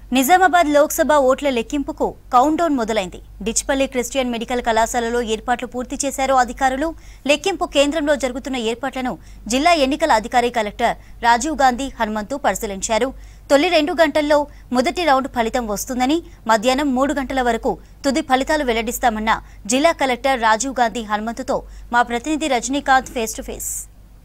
నిజామాబాద్ లోక్సభ ఓట్ల లెక్కింపుకు count down మొదలైంది Dichpalli Christian medical కళాశాలలో ఏర్పాట్లు పూర్తి చేశారు అధికారులు లెక్కింపు కేంద్రంలో జరుగుతున్న ఏర్పాట్లను జిల్లా ఎన్నికల అధికారి కలెక్టర్ రాజీవ్ గాంధీ హనుమంతు పరిశీలించారు తొలి రెండు గంటల్లో మొదటి రౌండ్ ఫలితం వస్తుందని మధ్యాహ్నం మూడు గంటల వరకు తుది ఫలితాలు వెల్లడిస్తామన్న జిల్లా కలెక్టర్ రాజీవ్ గాంధీ హనుమంతుతో మా ప్రతినిధి Rajinikanth face to face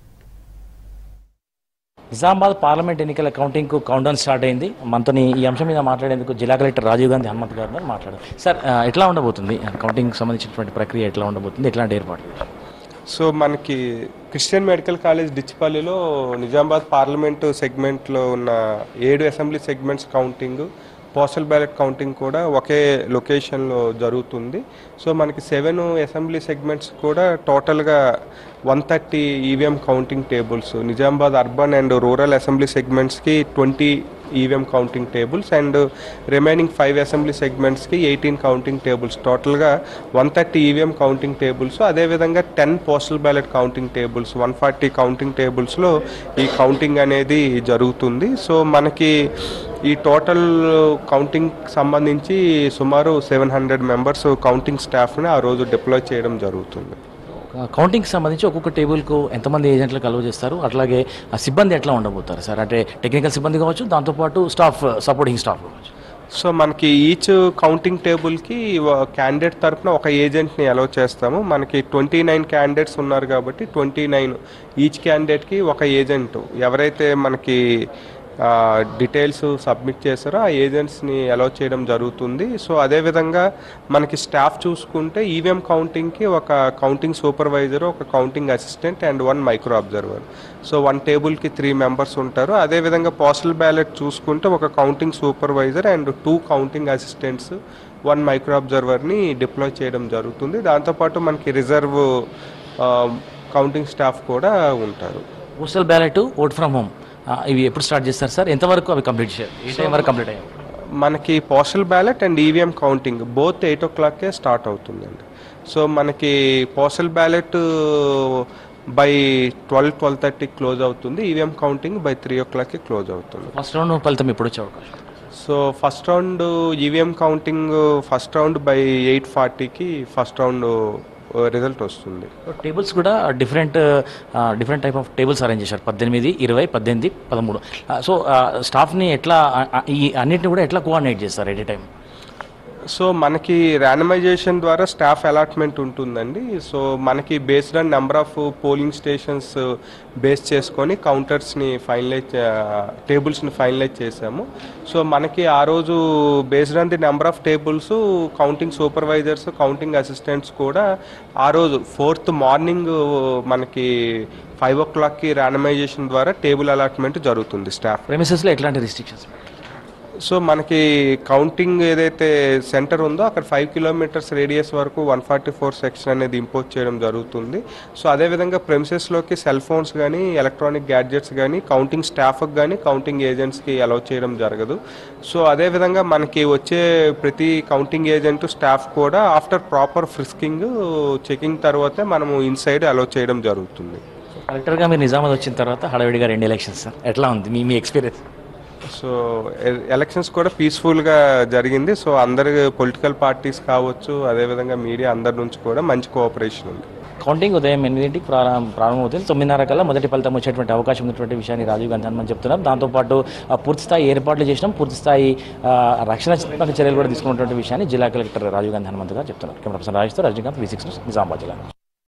Nizamabad parliament ఎన్నికల కౌంటింగ్ కు కౌంటౌన్ స్టార్ట్ అయింది మనతోని ఈ అంశం మీద మాట్లాడేందుకు జిల్లా కలెక్టర్ రాజీవ్ గాంధీ హనుమంత్ గారు ఉన్నారు. మాట్లాడారు సార్ ఆ, ఎట్లా ఉండబోతుంది కౌంటింగ్ సంబంధించినటువంటి ప్రక్రియ ఎట్లా ఉండబోతుంది ఎట్లాంటి ఏర్పాట్లు సో మనకి క్రిస్టియన్ మెడికల్ కాలేజ్ డిచ్పల్లిలో నిజామాబాద్ పార్లమెంటు సెగ్మెంట్లో ఉన్న ఏడు assembly segments counting postal ballot counting కూడా ఒకే లొకేషన్లో జరుగుతుంది సో మనకి సెవెన్ అసెంబ్లీ సెగ్మెంట్స్ కూడా టోటల్గా one thirty EVM counting tables Nizamabad urban and rural assembly సెగ్మెంట్స్కి twenty EVM counting tables and remaining five assembly సెగ్మెంట్స్కి ఎయిటీన్ కౌంటింగ్ టేబుల్స్ టోటల్గా one thirty EVM counting tables అదేవిధంగా ten postal ballot counting tables one forty counting టేబుల్స్లో ఈ counting అనేది జరుగుతుంది so మనకి ఈ టోటల్ కౌంటింగ్ సంబంధించి సుమారు సెవెన్ హండ్రెడ్ మెంబర్స్ కౌంటింగ్ స్టాఫ్ని ఆ రోజు డిప్లాయ్ చేయడం జరుగుతుంది కౌంటింగ్ సంబంధించి ఒక్కొక్క టేబుల్కు ఎంతమంది ఏజెంట్లు కలువ చేస్తారు అట్లాగే ఆ సిబ్బంది ఎట్లా ఉండబోతారు సార్ అంటే టెక్నికల్ సిబ్బంది కావచ్చు దాంతోపాటు స్టాఫ్ సపోర్టింగ్ స్టాఫ్ కావచ్చు సో మనకి ఈచ్ కౌంటింగ్ టేబుల్కి క్యాండిడేట్ తరపున ఒక ఏజెంట్ని అలౌ చేస్తాము మనకి ట్వంటీ నైన్ క్యాండిడేట్స్ ఉన్నారు కాబట్టి ట్వంటీ నైన్ ఈచ్ క్యాండిడేట్కి ఒక ఏజెంట్ ఎవరైతే మనకి డీటెయిల్స్ సబ్మిట్ చేశారో ఆ ఏజెంట్స్ని అలౌ చేయడం జరుగుతుంది సో అదేవిధంగా మనకి స్టాఫ్ చూసుకుంటే ఈవీఎం కౌంటింగ్కి ఒక కౌంటింగ్ సూపర్వైజర్ ఒక counting assistant and one micro observer so one టేబుల్కి త్రీ మెంబర్స్ ఉంటారు అదేవిధంగా పోస్టల్ బ్యాలెట్ చూసుకుంటే ఒక counting supervisor and two counting assistants one micro అబ్జర్వర్ని డిప్లాయ్ చేయడం జరుగుతుంది దాంతోపాటు మనకి రిజర్వ్ కౌంటింగ్ స్టాఫ్ కూడా ఉంటారు postal ballot vote from home ఇవి ఎప్పుడు స్టార్ట్ చేస్తారు సార్ ఎంతవరకు అవి కంప్లీట్ చేయాలి ఏ టైం వరకు కంప్లీట్ అయ్యాయి మనకి postal ballot and EVM counting both eight ఓ క్లాక్కే స్టార్ట్ అవుతుందండి సో మనకి postal ballot by twelve twelve థర్టీకి క్లోజ్ అవుతుంది ఈవీఎం కౌంటింగ్ బై త్రీ ఓ క్లాక్కి క్లోజ్ అవుతుంది ఫస్ట్ రౌండ్ ఫలితం ఎప్పుడు వచ్చే అవకాశం so first round EVM counting first round by eight ఫార్టీకి ఫస్ట్ రౌండ్ రిజల్ట్ వస్తుంది టేబుల్స్ కూడా different different type of tables arrange చేశారు పద్దెనిమిది ఇరవై పద్దెనిమిది పదమూడు సో స్టాఫ్ని ఎట్లా ఆ, ఆ, ఈ అన్నిటిని కూడా ఎట్లా కోఆర్డినేట్ చేస్తారు ఎట్ ఏ టైం సో మనకి ర్యానమైజేషన్ ద్వారా స్టాఫ్ అలాట్మెంట్ ఉంటుందండి సో మనకి based on number of polling stations base చేసుకొని కౌంటర్స్ని ఫైనలైజ్ టేబుల్స్ని ఫైనలైజ్ చేసాము సో మనకి ఆ రోజు based on the number of tables counting supervisors counting assistants కూడా ఆ రోజు ఫోర్త్ మార్నింగ్ మనకి ఫైవ్ ఓ క్లాక్కి ర్యానమైజేషన్ ద్వారా టేబుల్ అలాట్మెంట్ జరుగుతుంది స్టాఫ్ ప్రెమిసెస్లో ఎట్లాంటి రిస్ట్రిక్షన్స్ సో మనకి కౌంటింగ్ ఏదైతే సెంటర్ ఉందో అక్కడ ఫైవ్ కిలోమీటర్స్ రేడియస్ వరకు వన్ ఫార్టీ ఫోర్ సెక్షన్ అనేది ఇంపోజ్ చేయడం జరుగుతుంది సో అదేవిధంగా ప్రెమిసెస్లోకి సెల్ ఫోన్స్ కానీ ఎలక్ట్రానిక్ గ్యాడ్జెట్స్ కానీ కౌంటింగ్ స్టాఫ్కి కానీ కౌంటింగ్ ఏజెంట్స్కి అలౌ చేయడం జరగదు సో అదేవిధంగా మనకి వచ్చే ప్రతి కౌంటింగ్ ఏజెంట్ స్టాఫ్ కూడా ఆఫ్టర్ ప్రాపర్ ఫ్రిస్కింగ్ చెకింగ్ తర్వాతే మనము ఇన్సైడ్ అలౌ చేయడం జరుగుతుంది కలెక్టర్గా మీరు నిజామాబాద్ వచ్చిన తర్వాత హడావిడిగా రెండు ఎలక్షన్స్ సార్ ఎట్లా ఉంది మీ మీ ఎక్స్పీరియన్స్ సో ఎ- ఎలక్షన్స్ కూడా పీస్ఫుల్గా జరిగింది సో అందరి పొలిటికల్ పార్టీస్ కావచ్చు అదేవిధంగా మీడియా అందరి నుంచి కూడా మంచి కోఆపరేషన్ ఉంది కౌంటింగ్ ఉదయం ఎనిమిదింటికి ప్రారంభం ప్రారంభమవుతుంది తొమ్మిదిన్నర కల్లా మొదటి ఫలితం వచ్చేటువంటి అవకాశం ఉన్నటువంటి విషయాన్ని రాజీవ్ గాంధీ హనుమంత్ చెప్తున్నారు దాంతోపాటు ఆ, పూర్తి స్థాయి ఏర్పాట్లు చేసినాం పూర్తి స్థాయి ఆ, రక్షణాత్మక చర్యలు కూడా తీసుకున్నటువంటి విషయాన్ని జిల్లా కలెక్టర్ రాజీవ్ గాంధీ హనుమంత్ గారు చెప్తున్నారు కెమెరా పర్సన్ రాజేష్తో రజనీకాంత్ వి సిక్స్ నిజామాబాద్ జిల్లా